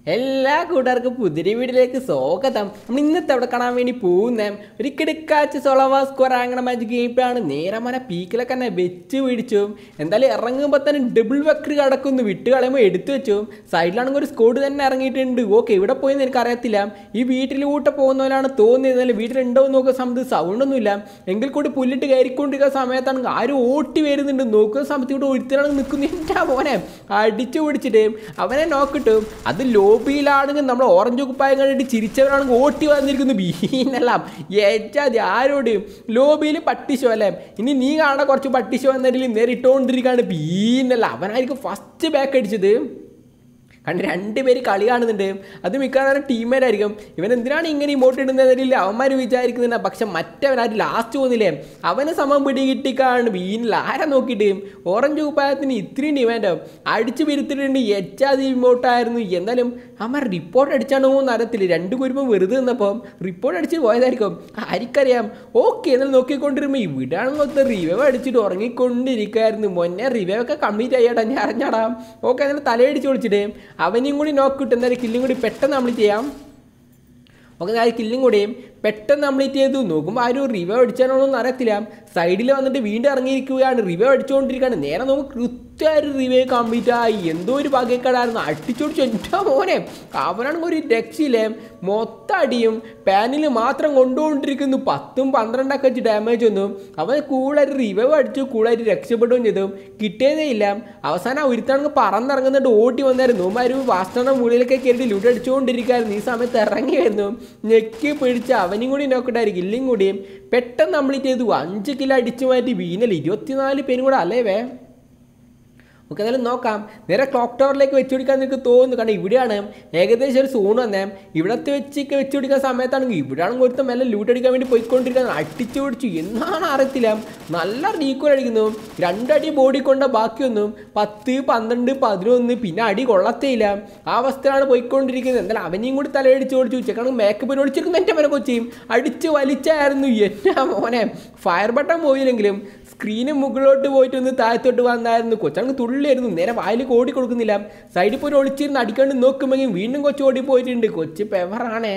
എല്ലാ കൂട്ടുകാർക്കും പുതിരി വീട്ടിലേക്ക് സ്വാഗതം നമ്മൾ ഇന്നത്തെ അവിടെ കാണാൻ വേണ്ടി പോകുന്ന ഒരു കിടക്കാച്ച് സൊളവാ സ്കോർ ആങ്ങണ മാച്ച് ഗെയിമാണ് നേരെ മന പീക്കിലൊക്കെ തന്നെ വെച്ച് പിടിച്ചു എന്തായാലും ഇറങ്ങുമ്പോൾ തന്നെ ഡബിൾ വെക്കർ കിടക്കുന്നു വിട്ട് കളയുമ്പോൾ എടുത്തു വെച്ചു സൈഡിലാണെങ്കിൽ ഒരു സ്കോഡ് തന്നെ ഇറങ്ങിയിട്ടുണ്ട് ഓക്കെ ഇവിടെ പോയെന്ന് എനിക്ക് അറിയത്തില്ല ഈ വീട്ടിലൂട്ട് പോകുന്നവരാണ് തോന്നിയത് എന്നാലും വീട്ടിലുണ്ടോ എന്ന് നോക്കുന്ന സമയത്ത് സൗണ്ട് ഒന്നുമില്ല എങ്കിൽ കൂടി പുല്ലിട്ട് കയറിക്കൊണ്ടിരിക്കുന്ന സമയത്താണ് ആരും ഓട്ടി വരുന്നുണ്ട് നോക്കുന്ന സമയത്ത് ഇവിടെ ഒരുത്തരാണ് നിൽക്കുന്നു എൻ്റെ മോനെ അടിച്ചു പിടിച്ചിട്ട് അവനെ നോക്കിട്ടും അത് ലോബിയിലാണെങ്കിൽ നമ്മൾ ഓറഞ്ച് കുപ്പായം കണ്ടിട്ട് ചിരിച്ചവരാണെങ്കിൽ ഓട്ടി വന്നിരിക്കുന്നു ബീനെല്ലാം ഏറ്റാതി ആരോട് ലോബിയിൽ പട്ടിശോ അല്ലേ ഇനി നീ കാണാൻ കുറച്ച് പട്ടിശോ എന്നതിൽ നേരിട്ടുകൊണ്ടിരിക്കുകയാണ് ബീനല്ല അവനായിരിക്കും ഫസ്റ്റ് ബാക്ക് അടിച്ചത് കണ്ട് രണ്ടുപേര് കളി കാണുന്നുണ്ട് അത് മിക്കവാറും ടീമേറ്റ് ആയിരിക്കും ഇവൻ എന്തിനാണ് ഇങ്ങനെ ഇമോട്ട് ഇടുന്നതിൽ അവന്മാർ വിചാരിക്കുന്നുണ്ട് പക്ഷെ മറ്റവനായിട്ട് ലാസ്റ്റ് പോകുന്നില്ലേ അവന് സമം പിടികിട്ടിക്കാണ് വീണില്ല ആരെ നോക്കിയിട്ട് ഓറഞ്ച് കുപ്പായത്തിന് ഇത്രയും ഡിമാൻഡോ അടിച്ചു പിരുത്തിട്ടുണ്ട് എച്ചാതി ഇമോട്ടായിരുന്നു എന്നാലും അവന്മാർ റിപ്പോർട്ട് അടിച്ചാണോ എന്ന് അറിയത്തില്ല രണ്ട് കുരുമ്പം വെറുതെ നിന്നപ്പോൾ റിപ്പോർട്ട് അടിച്ച് പോയതായിരിക്കും ആർക്കറിയാം ഓക്കെ എന്നാൽ നോക്കിക്കൊണ്ടിരുമ്പോൾ ഇവിടെയാണെങ്കിൽ ഒത്ത റിവൈവ് അടിച്ചിട്ട് ഉറങ്ങിക്കൊണ്ടിരിക്കുകയായിരുന്നു മുന്നേ റിവൈവ് ഒക്കെ കംപ്ലീറ്റ് ആയിട്ടാ ഞാൻ അറിഞ്ഞാടാം ഓക്കെ എന്നാൽ തലയടിച്ച് വിളിച്ചിട്ട് അവനെയും കൂടി നോക്കിയിട്ട് എന്തായാലും കില്ലും കൂടി പെട്ടെന്ന് നമ്മൾ ചെയ്യാം ഓക്കെ ആ കില്ലും കൂടിയും പെട്ടെന്ന് കംപ്ലീറ്റ് ചെയ്തു നോക്കുമ്പോൾ ആരും റിവൈവ് അടിച്ചാണോ എന്ന് അറിയത്തില്ല സൈഡിൽ വന്നിട്ട് വീണ്ടും ഇറങ്ങിയിരിക്കുകയാണ് റിവൈവ് അടിച്ചുകൊണ്ടിരിക്കുകയാണ് നേരെ നമുക്ക് കൃത്യമായിട്ട് റിവൈവ് കംപ്ലീറ്റ് ആയി എന്തോ ഒരു ഭാഗ്യക്കേടായിരുന്നു അടിച്ചോടിച്ചു എൻ്റെ മോനെ അവനാണെങ്കിൽ ഒരു രക്ഷയില്ലേ മൊത്തം അടിയും പാനിൽ മാത്രം കൊണ്ടുകൊണ്ടിരിക്കുന്നു പത്തും പന്ത്രണ്ടൊക്കെ വെച്ച് ഡാമേജ് ഒന്നും അവൻ കൂളായിട്ട് റിവൈവ് അടിച്ചു കൂളായിട്ട് രക്ഷപ്പെടുകയും ചെയ്തു കിട്ടിയതേ ഇല്ല അവസാനം ഒരുത്താണെങ്കിൽ പറന്നിറങ്ങുന്നിട്ട് ഓട്ടി വന്നായിരുന്നു ഒരു വാസ്തവ മുകളിലൊക്കെ കയറി ലൂട്ട് അടിച്ചുകൊണ്ടിരിക്കുകയായിരുന്നു ഈ സമയത്ത് ഇറങ്ങി വരുന്നു ഞെക്കി പിടിച്ച് അവനും കൂടി നോക്കട്ടായിരിക്കും ഇല്ലും കൂടിയും പെട്ടെന്ന് കംപ്ലീറ്റ് ചെയ്തു അഞ്ച് കിലോ അടിച്ചു മാറ്റി വീനൽ ഇരുപത്തിനാല് പേരും കൂടെ അല്ലേ വേ നമുക്ക് എന്തായാലും നോക്കാം നേരെ ക്ലോക്ക് ടവറിലേക്ക് വെച്ച് പിടിക്കാൻ നിങ്ങൾക്ക് തോന്നുന്നു കാരണം ഇവിടെയാണ് ഏകദേശം ഒരു സോൺ വന്നേ ഇവിടത്തെ വെച്ചൊക്കെ വെച്ച് പിടിക്കുന്ന സമയത്താണെങ്കിൽ ഇവിടെയാണെങ്കിൽ ഒരുത്തം മെല്ലെ ലൂട്ട് അടിക്കാൻ വേണ്ടി പോയിക്കൊണ്ടിരിക്കുന്നത് അടിച്ചു പിടിച്ചു എന്നാണ് അറിയത്തില്ല നല്ല റീക്കോൽ അടിക്കുന്നു രണ്ടടി ബോഡി കൊണ്ട ബാക്കിയൊന്നും പത്ത് പന്ത്രണ്ട് പതിനൊന്ന് പിന്നെ അടി കൊള്ളത്തേയില്ല ആ അവസ്ഥയാണ് പോയിക്കൊണ്ടിരിക്കുന്നത് എന്തായാലും അവനെയും കൂടി തലയടിച്ച് ഓടിച്ചു ഉച്ചക്കാണെങ്കിൽ മേക്കപ്പ് ഒളിച്ചിരിക്കുന്നു എൻ്റെ മനെ കൊച്ചിയും അടിച്ച് വലിച്ചായിരുന്നു എന്നാ മോനെ ഫയർ ബട്ടൺ പോയില്ലെങ്കിലും സ്ക്രീന് മുകളിലോട്ട് പോയിട്ട് ഒന്ന് താഴത്തോട്ട് വന്നായിരുന്നു കൊച്ചാണെങ്കിൽ തുള്ളിയായിരുന്നു നേരെ വായിൽ ഓടി കൊടുക്കുന്നില്ല സൈഡിൽ പോയി ഒളിച്ചിരുന്ന് അടിക്കാണ്ട് നോക്കുമെങ്കിൽ വീണ്ടും കൊച്ചു ഓടി പോയിട്ടുണ്ട് കൊച്ചു പെവറാണേ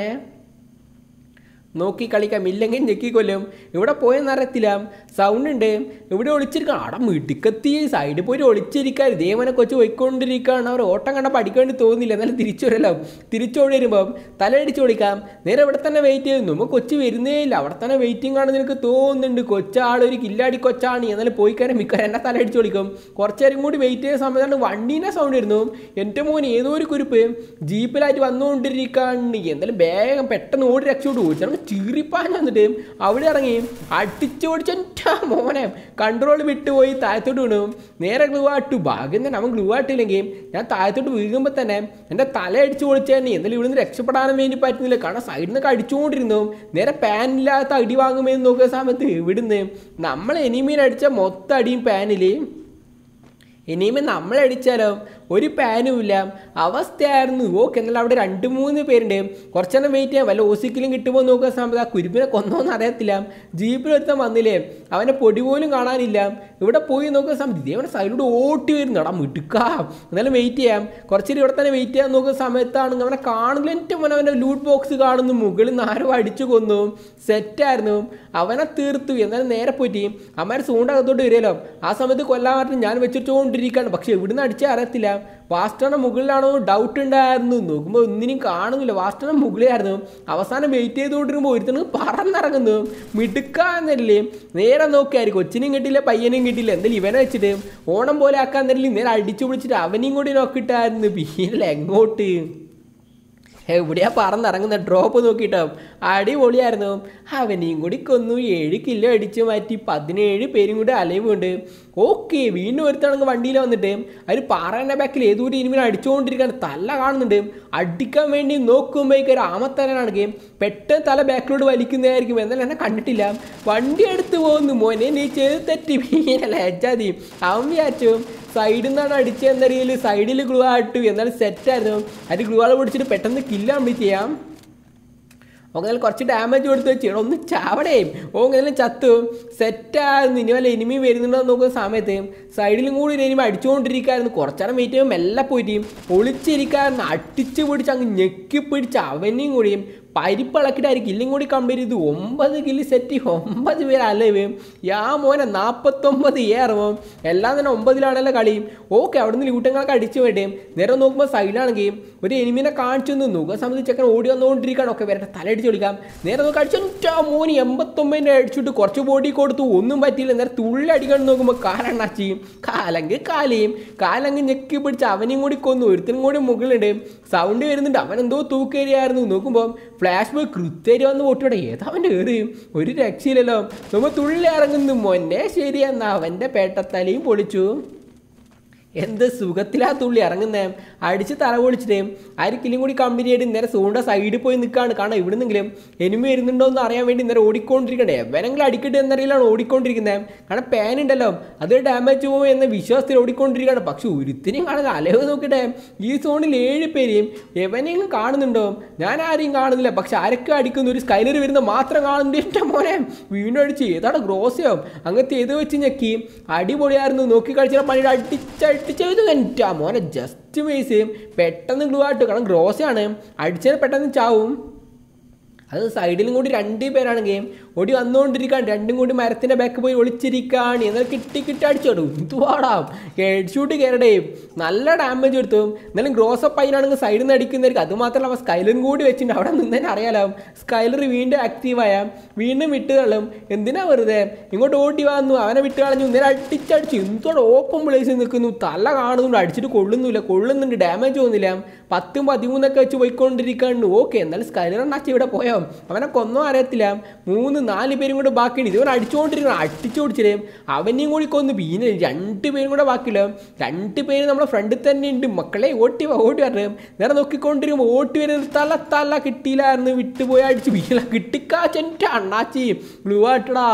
നോക്കി കളിക്കാം ഇല്ലെങ്കിൽ ഞെക്കിക്കൊല്ലും ഇവിടെ പോയെന്ന് അറിയത്തില്ല സൗണ്ട് ഉണ്ട് ഇവിടെ ഒളിച്ചിരിക്കണം അവിടെ മിടുക്കത്തി സൈഡിൽ പോയി ഒളിച്ചിരിക്കാൻ ദേവനെ കൊച്ചു പോയിക്കൊണ്ടിരിക്കുകയാണ് അവർ ഓട്ടം കണ്ടപ്പോൾ അടിക്കേണ്ടി തോന്നില്ല എന്നാലും തിരിച്ചു വരല്ലോ തിരിച്ചോടി വരുമ്പം തലയടിച്ച് ഓടിക്കാം നേരെ ഇവിടെ തന്നെ വെയിറ്റ് ചെയ്യുന്നു നമുക്ക് കൊച്ചു വരുന്നേ ഇല്ല അവിടെ തന്നെ വെയിറ്റിംഗ് ആണെന്ന് എനിക്ക് തോന്നുന്നുണ്ട് കൊച്ചാൾ ഒരു കില്ലാടി കൊച്ചാണ് എന്നാലും പോയി കയറാൻ മിക്കവാറും എന്നെ തലയടിച്ച് ഓടിക്കും കുറച്ച് നേരം കൂടി വെയിറ്റ് ചെയ്യുന്ന സമയത്താണ് വണ്ടീനെ സൗണ്ട് വരുന്നു എൻ്റെ മോൻ ഏതോ ഒരു കുരിപ്പ് ജീപ്പിലായിട്ട് വന്നുകൊണ്ടിരിക്കുകയാണ് എന്തായാലും വേഗം പെട്ടെന്ന് ഓടി രക്ഷോട്ട് ഓടിച്ചാൽ ചീറിപ്പാൻ വന്നിട്ട് അവിടെ ഇറങ്ങി അടിച്ചോടിച്ച എൻ്റെ മോനെ കൺട്രോൾ വിട്ടുപോയി താഴത്തോട്ട് വീണു നേരെ ഗ്ലൂ ആട്ടു ഭാഗ്യം തന്നെ അവൻ ഗ്ലൂ ആട്ടില്ലെങ്കിൽ ഞാൻ താഴത്തോട്ട് വീഴുമ്പോൾ തന്നെ എൻ്റെ തല അടിച്ചു പൊളിച്ചതന്നെ എന്തായാലും ഇവിടുന്ന് രക്ഷപ്പെടാനും വേണ്ടി പറ്റുന്നില്ല കാരണം സൈഡിൽ നിന്നൊക്കെ അടിച്ചുകൊണ്ടിരുന്നു നേരെ പാനില്ലാത്ത അടി വാങ്ങുമെന്ന് നോക്കുന്ന സമയത്ത് ഇവിടുന്ന് നമ്മൾ എനിമീൻ അടിച്ച മൊത്തം അടിയും പാനിൽ ഇനിയുമ്പോൾ നമ്മളടിച്ചാലോ ഒരു പാനും ഇല്ല അവസ്ഥയായിരുന്നു ഓക്കെ എന്നാൽ അവിടെ രണ്ട് മൂന്ന് പേരുണ്ട് കുറച്ചെണ്ണം വെയിറ്റ് ചെയ്യാം വല്ല ഓസിക്കലും കിട്ടുമോ എന്ന് നോക്കുന്ന സമയത്ത് ആ കുരുപ്പിനെ കൊന്നോന്ന് അറിയത്തില്ല ജീപ്പിലൊരുത്തൻ വന്നില്ലേ അവനെ പൊടി പോലും കാണാനില്ല ഇവിടെ പോയി നോക്കുന്ന സമയത്ത് ഇതേ അവനെ സൈഡിലൂടെ ഓട്ടി വരുന്നു എടാ മിടുക്കാം എന്നാലും വെയിറ്റ് ചെയ്യാം കുറച്ചേരി ഇവിടെ തന്നെ വെയിറ്റ് ചെയ്യാൻ നോക്കുന്ന സമയത്താണ് അവനെ കാണുന്നില്ല എൻ്റെ മോനെ അവൻ്റെ ലൂട്ട് ബോക്സ് കാണുന്നു മുകളിൽ നിന്ന് ആരോ അടിച്ചു കൊന്നു സെറ്റായിരുന്നു അവനെ തീർത്തു എന്നാലും നേരെ പോയിട്ട് അമ്മമാർ സൂണ്ടകത്തോട്ട് വരുമല്ലോ ആ സമയത്ത് കൊല്ലാൻ പറഞ്ഞ് ഞാൻ വെച്ചിട്ടുകൊണ്ടിരിക്കുകയാണ് പക്ഷെ ഇവിടുന്ന് അടിച്ചാൽ അറിയത്തില്ല വാസ്റ്ററിൻ്റെ മുകളിലാണോ ഡൗട്ട് ഉണ്ടായിരുന്നു നോക്കുമ്പോൾ ഒന്നിനും കാണുന്നില്ല വാസ്റ്ററിൻ്റെ മുകളിലായിരുന്നു അവസാനം വെയിറ്റ് ചെയ്തുകൊണ്ടിരുമ്പോൾ ഒരുത്തണ് പറന്നിറങ്ങുന്നു മിടുക്കാന്നല്ലേ നേരെ നോക്കിയായിരിക്കും കൊച്ചിനും കിട്ടില്ല പയ്യനും കിട്ടില്ല എന്തായാലും ഇവനെ വെച്ചിട്ട് ഓണം പോലെ ആക്കാൻ തരില്ല നേരെ അടിച്ചു പിടിച്ചിട്ട് അവനെയും കൂടി നോക്കിയിട്ടായിരുന്നു പിന്നെ എങ്ങോട്ട് എവിടെയാ പറന്നിറങ്ങുന്ന ഡ്രോപ്പ് നോക്കിയിട്ടോ അടിപൊളിയായിരുന്നു അവനെയും കൂടി കൊന്നു ഏഴ് കിലോ അടിച്ചു മാറ്റി പതിനേഴ് പേരും കൂടി അലയുമുണ്ട് ഓക്കെ വീണ്ടും ഒരുത്താണെങ്കിൽ വണ്ടിയിൽ വന്നിട്ട് അവർ പാറേൻ്റെ ബാക്കിൽ ഏതോ ഒരു ഇനിമിനെ അടിച്ചുകൊണ്ടിരിക്കുകയാണ് തല കാണുന്നുണ്ട് അടിക്കാൻ വേണ്ടി നോക്കുമ്പോഴേക്ക് ഒരു ആമത്തലനാണെങ്കിൽ പെട്ടെന്ന് തല ബാക്കിലോട്ട് വലിക്കുന്നതായിരിക്കും എന്നാലും എന്നെ കണ്ടിട്ടില്ല വണ്ടി എടുത്ത് പോകുന്നു മോനെ നീ ചെയ്ത് തെറ്റി മീനല്ല ഏച്ചാതി അവൻ വിചാരിച്ചു സൈഡിൽ നിന്നാണ് അടിച്ചതെന്ന രീതിയിൽ സൈഡിൽ ഗ്ലൂ ആട്ടു എന്നാൽ സെറ്റായിരുന്നു അത് ഗ്ലൂ ആൾ പിടിച്ചിട്ട് പെട്ടെന്ന് കില്ല് കംപ്ലീറ്റ് ചെയ്യാം ഓങ്ങനെ കുറച്ച് ഡാമേജ് കൊടുത്ത് വെച്ച് എടാ ഒന്ന് ചാവടേയും ഓങ്ങനെ ചത്തു സെറ്റായിരുന്നു ഇനി വല്ല എനിമി വരുന്നുണ്ടോ എന്ന് നോക്കുന്ന സമയത്ത് സൈഡിലും കൂടി ഒരു എനിമി അടിച്ചുകൊണ്ടിരിക്കായിരുന്നു കുറച്ചേരം വെയിറ്റ് ചെയ്യുമ്പോൾ മെല്ലെ പോയിട്ട് ഒളിച്ചിരിക്കായിരുന്നു അടിച്ച് പിടിച്ച് അങ്ങ് ഞെക്കി പിടിച്ച് അവനെയും കൂടിയും പരിപ്പിളക്കിട്ടായിരിക്കും കില്ലും കൂടി കമ്പയർ ചെയ്ത് ഒമ്പത് കില്ല് സെറ്റ് ഒമ്പത് പേര് അലവ് യാ മോനെ നാൽപ്പത്തൊമ്പത് ഏറുമോ എല്ലാം തന്നെ ഒമ്പതിലാണല്ലോ കളിയും ഓക്കെ അവിടുന്ന് ലൂട്ടങ്ങളൊക്കെ അടിച്ചു വേണ്ടേയും നേരെ നോക്കുമ്പോൾ സൈഡിലാണെങ്കിൽ ഒരു എനിമിനെ കാണിച്ചു നിന്നു ആ സമയത്ത് ചെക്കൻ ഓടി വന്നുകൊണ്ടിരിക്കുകയാണ് ഒക്കെ വരട്ടെ തലയടിച്ച് വിളിക്കാം നേരെ നോക്കി അടിച്ചു മോന് എൺപത്തൊമ്പതിൻ്റെ അടിച്ചിട്ട് കുറച്ച് ബോഡി കൊടുത്തു ഒന്നും പറ്റിയില്ല നേരെ തുള്ളി അടിക്കാൻ നോക്കുമ്പോൾ കാലെണ്ണാച്ചി കാലങ്ക് കാലയും കാലങ്ക് ഞെക്കി പിടിച്ച് അവനെയും കൂടി കൊന്നു ഒരുത്തനും കൂടി മുകളിലുണ്ട് സൗണ്ട് വരുന്നുണ്ട് അവൻ എന്തോ തൂക്കേരിയായിരുന്നു നോക്കുമ്പോൾ ഫ്ലാഷ് ബോയ് കൃത്യരി വന്ന് പൊട്ടിവിടെ ഏതാ അവൻ്റെ ഏറ് ഒരു രക്ഷയില്ലല്ലോ നമ്മൾ തുള്ളി ഇറങ്ങുന്നു മൊന്നെ ശരിയെന്നാ അവൻ്റെ പേട്ടത്തലയും പൊളിച്ചു എന്ത് സുഖത്തിലാ തുള്ളി ഇറങ്ങുന്നേ അടിച്ച് തല പൊളിച്ചിട്ട് ആയിരിക്കിലും കൂടി കമ്പനി ആയിട്ട് നേരെ സൂണ്ട സൈഡിൽ പോയി നിൽക്കുകയാണ് കാരണം ഇവിടുന്നെങ്കിലും എനിമി വരുന്നുണ്ടോ എന്ന് അറിയാൻ വേണ്ടി നേരെ ഓടിക്കൊണ്ടിരിക്കണ്ടേ എവനെങ്കിലും അടിക്കട്ടെ എന്നറിയില്ലാണ് ഓടിക്കൊണ്ടിരിക്കുന്നത് കാരണം പാൻ ഉണ്ടല്ലോ അത് ഡാമേജ് പോകും എന്ന വിശ്വാസത്തിൽ ഓടിക്കൊണ്ടിരിക്കുകയാണ് പക്ഷെ ഒരുത്തിനെയും കാണുക അലവ് നോക്കട്ടെ ഈ സോണിൽ ഏഴ് പേരെയും എവനെയും കാണുന്നുണ്ടോ ഞാൻ ആരെയും കാണുന്നില്ല പക്ഷെ ആരൊക്കെ അടിക്കുന്നു ഒരു സ്കൈലർ വരുന്ന മാത്രം കാണുന്നുണ്ട് എൻ്റെ മോനെ വീണ്ടും അടിച്ച് ഏതാണ് ഗ്രോസയോ അങ്ങനത്തെ ഏത് വെച്ച് ഞെക്കി അടിപൊളിയായിരുന്നു നോക്കി കളിച്ചാൽ പണിയുടെ അടിച്ചടിച്ച് ചെയ്തു എൻ്റെ മോനെ ജസ്റ്റ് മേസ് പെട്ടെന്ന് ഗ്ലൂ ആയിട്ട് കാരണം ഗ്രോസയാണ് അടിച്ചാൽ പെട്ടെന്ന് ചാവും അത് സൈഡിലും കൂടി രണ്ട് പേരാണെങ്കിൽ ഓടി വന്നുകൊണ്ടിരിക്കുകയാണ് രണ്ടും കൂടി മരത്തിൻ്റെ ബാക്ക് പോയി ഒളിച്ചിരിക്കുകയാണ് എന്നാൽ കിട്ടി കിട്ടി അടിച്ചോടു എന്തുവാടാം ഹെഡ് ഷൂട്ട് കയറടേ നല്ല ഡാമേജ് എടുത്തു എന്നാലും ഗ്രോസപ്പ് അതിനാണെങ്കിൽ സൈഡിൽ നിന്ന് അടിക്കുന്നതായിരിക്കും അത് മാത്രമല്ല അവൻ സ്കൈലറും കൂടി വെച്ചിട്ടുണ്ട് അവിടെ നിന്നതിന് അറിയാലോ സ്കൈലർ വീണ്ടും ആക്റ്റീവായ വീണ്ടും വിട്ട് തള്ളും എന്തിനാ വെറുതെ ഇങ്ങോട്ട് ഓടി വന്നു അവനെ വിട്ട് കളഞ്ഞു നേരെ അടിച്ചടിച്ചു എന്തോടെ ഓപ്പൺ പ്ലേസിൽ നിൽക്കുന്നു തല കാണുന്നുണ്ട് അടിച്ചിട്ട് കൊള്ളുന്നില്ല കൊള്ളുന്നുണ്ട് ഡാമേജ് ഒന്നുമില്ല പത്തും പതിമൂന്നൊക്കെ വെച്ച് പോയിക്കൊണ്ടിരിക്കാണ്ട് ഓക്കെ എന്നാലും സ്കൈലർ അണ്ണാച്ചി ഇവിടെ പോയോ അവനെ കൊന്നോ അറിയത്തില്ല മൂന്ന് നാല് പേരും കൂടെ ബാക്കിയുണ്ട് ഇതവൻ അടിച്ചുകൊണ്ടിരിക്കണം അടിച്ചു പിടിച്ചില്ലേ അവനെയും കൂടി കൊന്നു പിന്നെ രണ്ട് പേരും കൂടെ ബാക്കിയില്ല രണ്ട് പേര് നമ്മുടെ ഫ്രണ്ടിൽ തന്നെ ഉണ്ട് മക്കളെ ഓട്ടി വാ ഓടി വരണം നേരെ നോക്കിക്കൊണ്ടിരിക്കുമ്പോൾ ഓട്ടി വരുന്നത് തല തല കിട്ടിയില്ലായിരുന്നു വിട്ടുപോയി അടിച്ച് വീല കിട്ടിക്കാച്ചെൻ്റെ അണ്ണാച്ചി ഗ്ലൂ ആട്ടടാ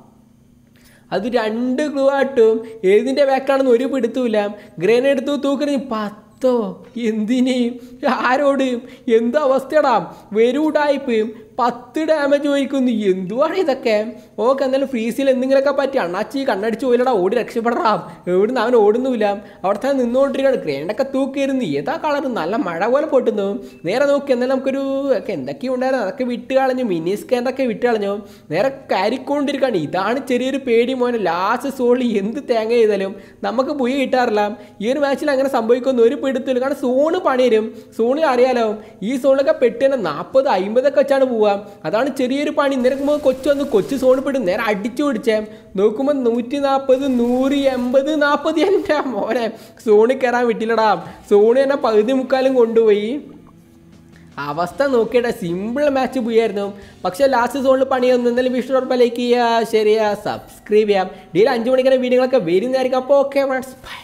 അത് രണ്ട് ഗ്ലൂ ആട്ടും ഏതിൻ്റെ ബാക്കാണെന്ന് ഒരു പിടുത്തുമില്ല ഗ്രേൻ എടുത്തു തൂക്കണി പത്തോ എന്തിന് ആരോട് എന്ത് അവസ്ഥയടാ വരൂടായ്പ് പത്ത് ഡാമേജ് പോയിക്കുന്നു എന്തുവാണ് ഇതൊക്കെ ഓക്കെ എന്നാലും ഫ്രീസിൽ എന്തെങ്കിലുമൊക്കെ പറ്റി അണ്ണാച്ചി കണ്ണടിച്ച് പോയില്ലടാ ഓടി രക്ഷപ്പെടറാം എവിടുന്ന് അവൻ ഓടുന്നുമില്ല അവിടെ തന്നെ നിന്നുകൊണ്ടിരിക്കുകയാണ് ഗ്രേനൊക്കെ തൂക്കിയിരുന്നു ഏതാ കളർ നല്ല മഴ പോലെ പൊട്ടുന്നു നേരെ നോക്കി എന്നാലും നമുക്കൊരു ഒക്കെ എന്തൊക്കെയോ ഉണ്ടായിരുന്നു അതൊക്കെ വിട്ട് കളഞ്ഞു മിനി സ്കാനറൊക്കെ വിട്ട് കളഞ്ഞു നേരെ കരിക്കൊണ്ടിരിക്കുകയാണ് ഇതാണ് ചെറിയൊരു പേടി മോനെ ലാസ്റ്റ് സോളിൽ എന്ത് തേങ്ങ ചെയ്താലും നമുക്ക് പുയ കിട്ടാറില്ല ഈ ഒരു മാച്ചിൽ അങ്ങനെ സംഭവിക്കുന്ന ഒരു പിടുത്തില്ല കാരണം സോണ് പണി തരും സോണിൽ അറിയാലോ ഈ സോണൊക്കെ പെട്ട് തന്നെ നാൽപ്പത് അമ്പതൊക്കെ വെച്ചാണ് പോവുക അതാണ് ചെറിയൊരു പണി നിരക്കുമ്പോൾ കൊച്ചു വന്ന് കൊച്ചു സോണ് പെടും നേരെ അടിച്ചു പിടിച്ചേ നോക്കുമ്പോൾ നൂറ്റി നാൽപ്പത് നൂറ് എൺപത് നാൽപ്പത് എൻ്റെ മോനെ സോണിൽ കയറാൻ വിട്ടില്ലടാ സോണ് തന്നെ പകുതി മുക്കാലും കൊണ്ടുപോയി അവസ്ഥ നോക്കിയിട്ട് സിമ്പിൾ മാച്ച് പോയായിരുന്നു പക്ഷേ ലാസ്റ്റ് സോണിൽ പണിയൊന്നും എന്തായാലും വിഷ്ണു ഉറപ്പ് ലൈക്ക് ചെയ്യുക ശരിയാ സബ്സ്ക്രൈബ് ചെയ്യാം ഡെയിലി അഞ്ച് മണിക്കാണ് വീഡിയോകളൊക്കെ വരുന്നതായിരിക്കും അപ്പോൾ ഓക്കെ ഫ്രണ്ട്സ് ബൈ